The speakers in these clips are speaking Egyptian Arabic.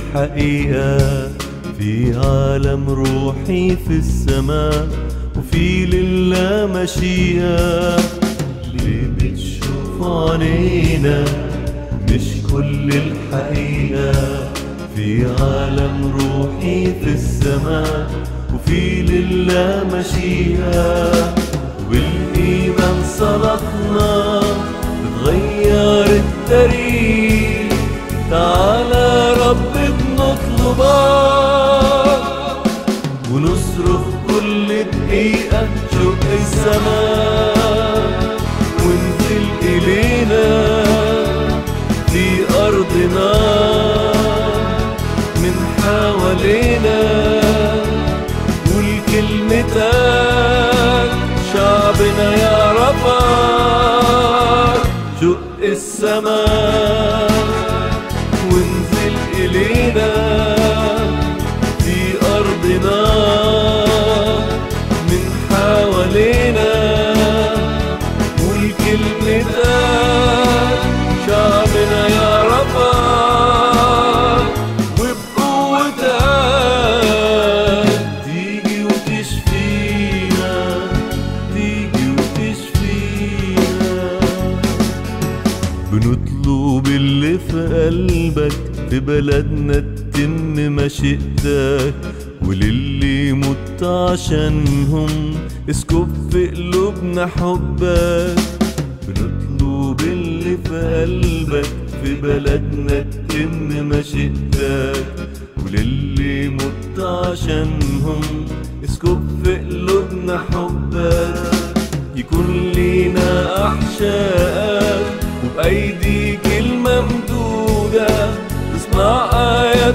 الحقيقة في عالم روحي في السماء وفي لله مشيئة اللي بتشوف عينينا مش كل الحقيقة في عالم روحي في السماء وفي لله مشيئة والإيمان صلاتنا بتغير التاريخ تعالى رب بنطلبك ونصرخ كل دقيقة شق السماء وانزل إلينا في أرضنا من حوالينا قول كلمتك شعبنا يعرفك شق السماء وانزل إلينا في أرضنا من حوالينا قول كلمتك شعبنا يعرفك وبقوتك تيجي وتشفينا تيجي وتشفينا بنطلب اللي في قلبك في بلدنا تتم مشيئتك وللي مت عشانهم اسكب في قلوبنا حبك بنطلب اللي في قلبك في بلدنا تتم مشيئتك وللي مت عشانهم اسكب في قلوبنا حبك يكون لينا أحشاء وبأيديك الممدودة تصنع آيات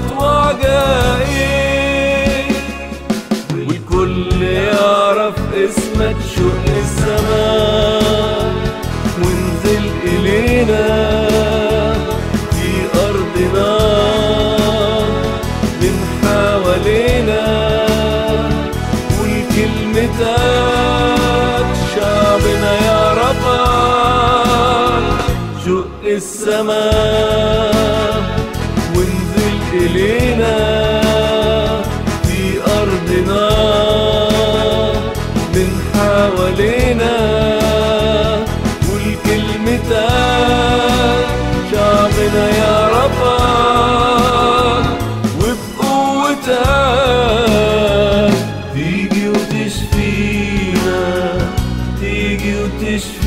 وعجائب والكل يعرف اسمك شق السماء وانزل إلينا في أرضنا من حوالينا قول كلمتك شعبنا يعرفك شق السماء وانزل إلينا في أرضنا من حوالينا قول كلمتك شعبنا يعرفك وبقوتك تيجي وتشفينا تيجي وتشفينا